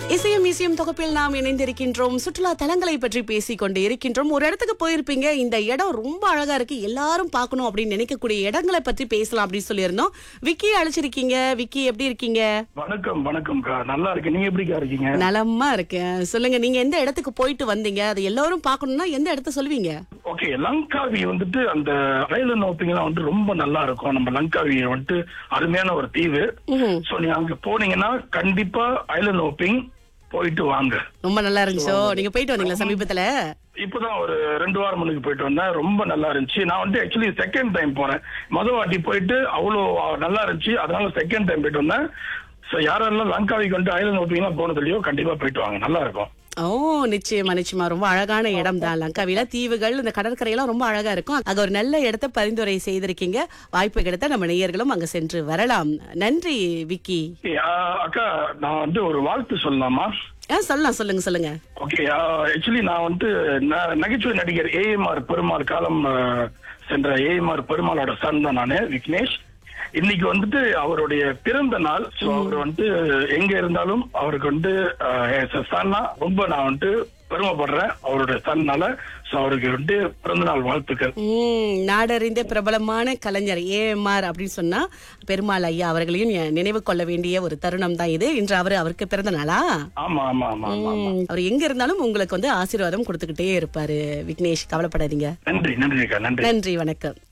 இசையும் இசையும் தொகுப்பில் நாம் இணைந்திருக்கின்றோம் சுற்றுலா தலங்களை பற்றி பேசிக் கொண்டு இருக்கின்றோம் ஒரு இடத்துக்கு போயிருப்பீங்க இந்த இடம் ரொம்ப அழகா இருக்கு எல்லாரும் பார்க்கணும் அப்படின்னு நினைக்கக்கூடிய இடங்களை பற்றி பேசலாம் அப்படின்னு சொல்லியிருந்தோம் விக்கி அழைச்சிருக்கீங்க விக்கி எப்படி இருக்கீங்க வணக்கம் வணக்கம்க்கா நல்லா இருக்கேன் நீங்க எப்படிக்கா இருக்கீங்க நலமா இருக்கேன் சொல்லுங்க நீங்க எந்த இடத்துக்கு போயிட்டு வந்தீங்க அது எல்லாரும் பார்க்கணும்னா எந்த இடத்த சொல்லுவீங்க ஓகே லங்காவி வந்துட்டு அந்த ஐலண்ட் ஓப்பிங்லாம் வந்து ரொம்ப நல்லா இருக்கும் நம்ம லங்காவி வந்துட்டு அருமையான ஒரு தீவு ம்ஹும். சோ நீங்க அங்க போனீங்கன்னா கண்டிப்பா ஐலண்ட் ஓப்பிங் போயிட்டு வாங்க ரொம்ப நல்லா இருந்துச்சோ நீங்க போயிட்டு வந்தீங்களா சமீபத்துல இப்பதான் ஒரு ரெண்டு வாரம் முன்னுக்கு போயிட்டு வந்தேன் ரொம்ப நல்லா இருந்துச்சு நான் வந்து ஆக்சுவலி செகண்ட் டைம் போறேன் முத வாட்டி போயிட்டு அவ்வளோ நல்லா இருந்துச்சு அதனால செகண்ட் டைம் போயிட்டு வந்தேன் சோ யாரெல்லாம் லங்காவிக்கு வந்து ஐலண்ட் ஓப்பிங்லாம் போனது இல்லையோ கண்டிப்பா போயிட்டு வாங்க நல்லா இருக்கும் ஓ நிச்சயமா நிச்சயமா ரொம்ப அழகான இடம் தான் லங்காவில தீவுகள் இந்த கடற்கரையெல்லாம் ரொம்ப அழகா இருக்கும் அங்க ஒரு நல்ல இடத்த பரிந்துரை செய்திருக்கீங்க வாய்ப்பு கிடைத்தா நம்ம நேயர்களும் அங்க சென்று வரலாம் நன்றி விக்கி ஆ, அக்கா நான் வந்து ஒரு வாழ்த்து சொல்லலாமா ஆ சொல்லலாம் சொல்லுங்க சொல்லுங்க ஓகே ஆக்சுவலி நான் வந்து ந- நகைச்சுவை நடிகர் ஏஎம்ஆர் பெருமாள் காலம் ஆ, சென்ற ஏஎம்ஆர் பெருமாளோட சன் தான் நானு விக்னேஷ் இன்னைக்கு வந்துட்டு அவருடைய பிறந்த நாள் சோ அவர் வந்து எங்க இருந்தாலும் அவருக்கு வந்து சன்னா ரொம்ப நான் வந்துட்டு பெருமைப்படுறேன் அவருடைய சன்னால சோ அவருக்கு வந்து பிறந்த நாள் வாழ்த்துக்கள் உம் நாடறிந்த பிரபலமான கலைஞர் ஏஎம்ஆர் அப்படின்னு சொன்னா பெருமாள் ஐயா அவர்களையும் ஞ- நினைவு கொள்ள வேண்டிய ஒரு தருணம் தான் இது இன்று அவர் அவருக்கு பிறந்த நாளா ஆமா ஆமா ஆமா ஆமா ஆமா. உம், அவர் எங்க இருந்தாலும் உங்களுக்கு வந்து ஆசீர்வாதம் கொடுத்துக்கிட்டே இருப்பாரு விக்னேஷ் கவலைப்படாதீங்க நன்றி நன்றி அக்கா நன்றி நன்றி வணக்கம்